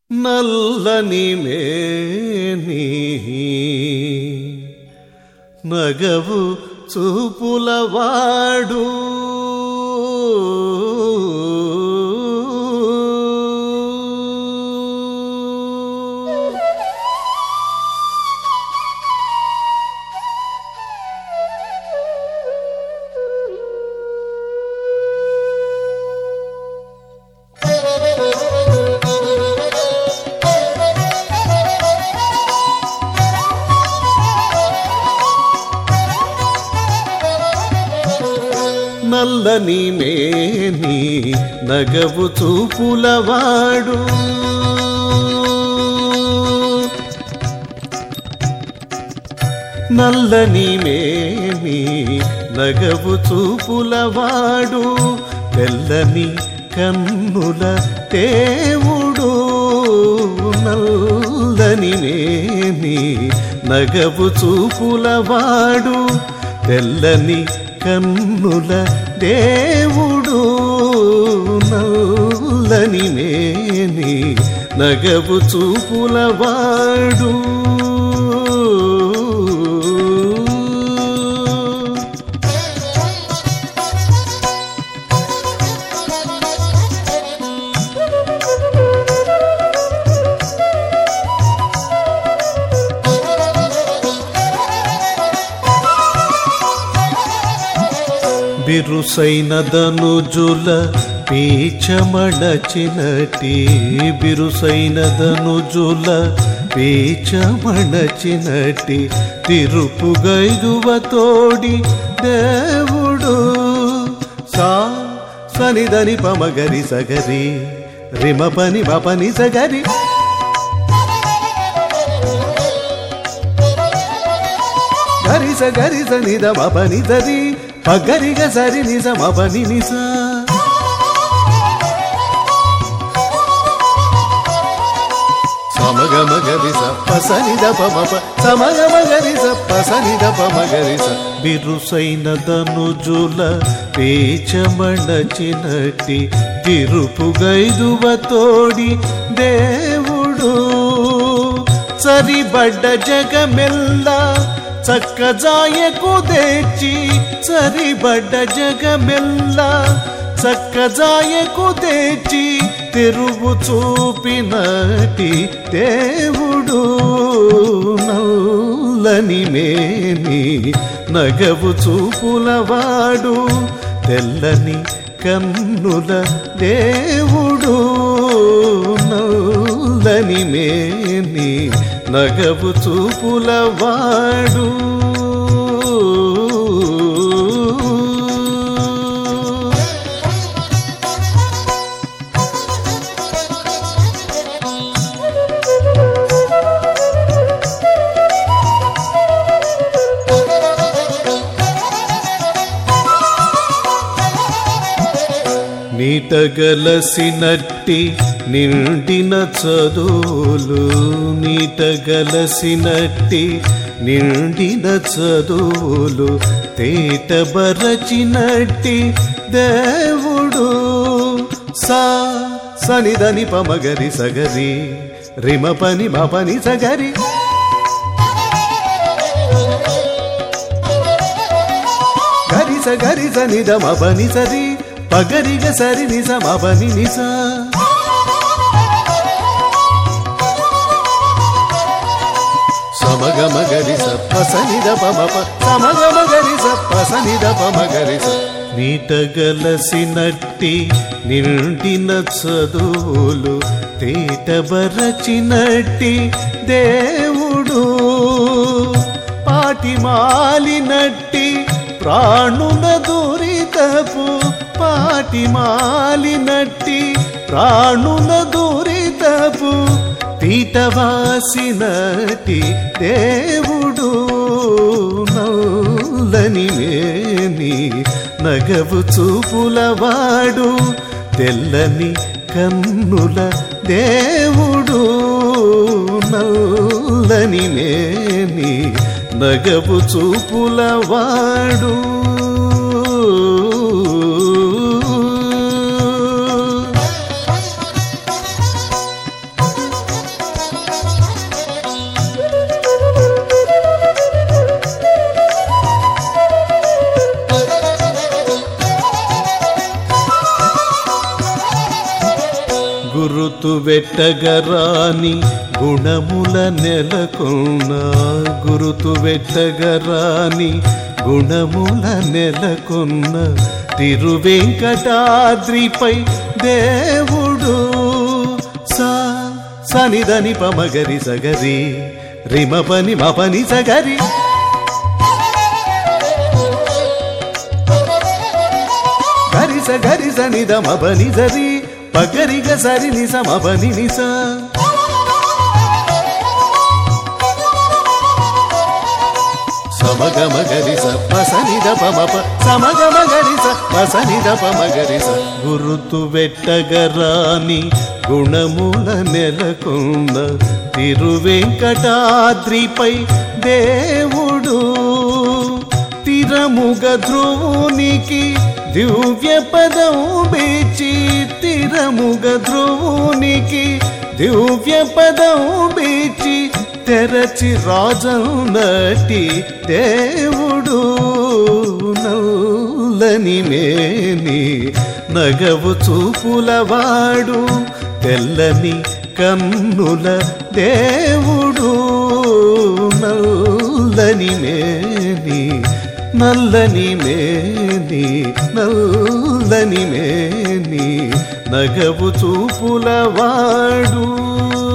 నల్లని మేని నగవు చూపులవాడు నల్లని మేని నగవు చూపులవాడు నల్లని మేని నగవు చూపులవాడు తెల్లని కన్నుల దేవుడు నల్లని మేని నగవు చూపులవాడు తెల్లని కన్నుల దేవుడు నల్లని మేని నగవు చూపులవాడు బిరుసైన ధనుజుల పీచమణచినటి బిరుసైన ధనుజుల పీచమణచినటి తిరుపుగైదువ తోడి దేవుడు సా సనిదని పమగరి సగరి రిమ పని పని సగరి గరిస గరిస నిద మపని దరి పగరిగ సరి నిజ మపని నిస సమగమ గరిస పసనిద పమప సమగమ గరిస పసనిద పమగరిస బిరుసైన ధనుజుల పేచమణచినటి తిరుపుగైదువ తోడి దేవుడు సరిబడ్డ జగమెల్ల చక్కజాయకు తెచ్చి సరిబడ్డ జగమెల్ల చక్కజాయకు తెచ్చి తెరువు చూపినటి దేవుడు నల్లని మేని నగవు చూపులవాడు తెల్లని కన్నుల దేవుడు నల్లని మేని నగవు చూపులవాడు నీటగలసినట్టి నిండిన చదువులు నీటగలసినట్టి నిండిన చదువులు తేటబరచినట్టి దేవుడు సా సనిదని పమగరి సగరి రిమ పని పని సగరి గరిస గరిస నిద మపని సరి పగరిగ సరి నిజ మపని నిస సమగమ గరిస పసనిద పమప సమగమ గరిస పసనిద పమగరిస నీటగలసినట్టి నిండిన చదువులు తేటబరచినట్టి దేవుడు పాటి మాలినట్టి ప్రాణుల దురితపు పాటి మాలినట్టి ప్రాణుల దురితపు పీటవాసినటి దేవుడు నల్లని మేని నగవు చూపులవాడు తెల్లని కన్నుల దేవుడు నల్లని మేని నగవు చూపులవాడు గురుతు వెట్టగరాని గుణముల నెలకొన్న గురుతు వెట్టగరాని గుణముల నెలకొన్న తిరువెంకటాద్రిపై దేవుడు సా సనిదని పమగరి సగరి రిమ పని మపని సగరి గరిస గరిస నిద మబని సరి పగరిగ సరి నిస మబని నిస సమగమ గరిస పసనిద పమప సమగమ గరిస పసనిద పమగరిస గురుతు వెట్టగరాని గుణముల నెలకొంద తిరువెంకటాద్రిపై దేవుడు తిరముగ ధ్రువునికి దివ్య పదం బీచి తిరముగ ధ్రువునికి దివ్య పదం బీచి తెరచి రాజన్నటి దేవుడు నల్లని మేని నగవు చూపులవాడు తెల్లని కన్నుల దేవుడు నల్లని మేని నల్లని మేని నల్లని మేని నగవు చూపులవాడు